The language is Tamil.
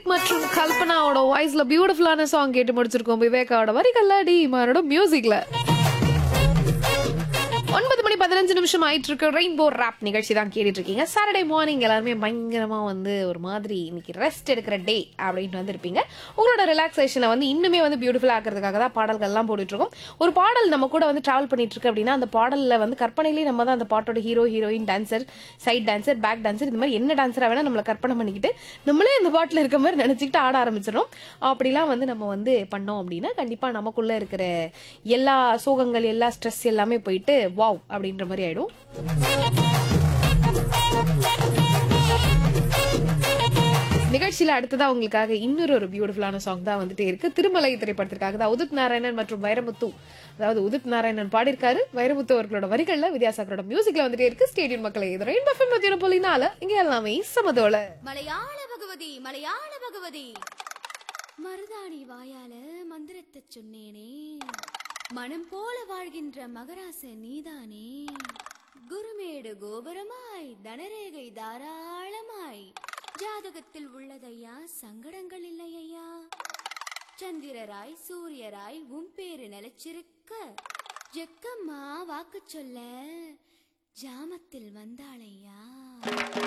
கார்த்திக் மற்றும் கல்பனாவோட வாய்ஸ்ல பியூட்டிஃபுல்லான சாங் கேட்டு முடிச்சிருக்கோம் விவேகாவோட வரிகள்ல டி இமானோட மியூசிக்ல ஒன்பது மணி பதினஞ்சு நிமிஷம் ஆயிட்டு இருக்கு ரெயின்போ ராப் நிகழ்ச்சி தான் கேட்டுட்டு இருக்கீங்க சாட்டர்டே மார்னிங் எல்லாருமே பயங்கரமா வந்து ஒரு மாதிரி இன்னைக்கு ரெஸ்ட் எடுக்கிற டே அப்படின்னு வந்து இருப்பீங்க உங்களோட ரிலாக்ஸேஷனை வந்து இன்னுமே வந்து பியூட்டிஃபுல் ஆக்கிறதுக்காக தான் பாடல்கள்லாம் போட்டுட்டு இருக்கோம் ஒரு பாடல் நம்ம கூட வந்து டிராவல் பண்ணிட்டு இருக்கு அப்படின்னா அந்த பாடல்ல வந்து கற்பனையிலேயே நம்ம தான் அந்த பாட்டோட hero heroine dancer side dancer back dancer இந்த மாதிரி என்ன டான்சரா வேணா நம்மளை கற்பனை பண்ணிக்கிட்டு நம்மளே அந்த பாட்டில் இருக்க மாதிரி நினைச்சுக்கிட்டு ஆட ஆரம்பிச்சிடும் அப்படிலாம் வந்து நம்ம வந்து பண்ணோம் அப்படின்னா கண்டிப்பா நமக்குள்ள இருக்கிற எல்லா சோகங்கள் எல்லா ஸ்ட்ரெஸ் எல்லாமே போயிட்டு வாவ் அப்படின்ற மாதிரி ஆயிடும் நிகழ்ச்சியில அடுத்ததா உங்களுக்காக இன்னொரு ஒரு பியூட்டிஃபுல்லான சாங் தான் வந்துட்டே இருக்கு திருமலை திரைப்படத்திற்காக தான் உதித் நாராயணன் மற்றும் வைரமுத்து அதாவது உதித் நாராயணன் பாடியிருக்காரு வைரமுத்து அவர்களோட வரிகள்ல வித்யாசாகரோட மியூசிக்ல வந்துட்டே இருக்கு ஸ்டேடியம் மக்களை இது ரெயின் பஃபம் நூத்தி போலினால இங்க எல்லாமே சமதோல மலையாள பகவதி மலையாள பகவதி மருதாணி வாயால மந்திரத்தை சொன்னேனே மனம் போல வாழ்கின்ற மகராச நீதானே குருமேடு கோபுரமாய் தனரேகை தாராளமாய் ஜாதகத்தில் உள்ளதையா சங்கடங்கள் இல்லையா சந்திரராய் சூரியராய் உன் பேரு நிலைச்சிருக்க ஜெக்கம்மா வாக்கு சொல்ல ஜாமத்தில் வந்தாளையா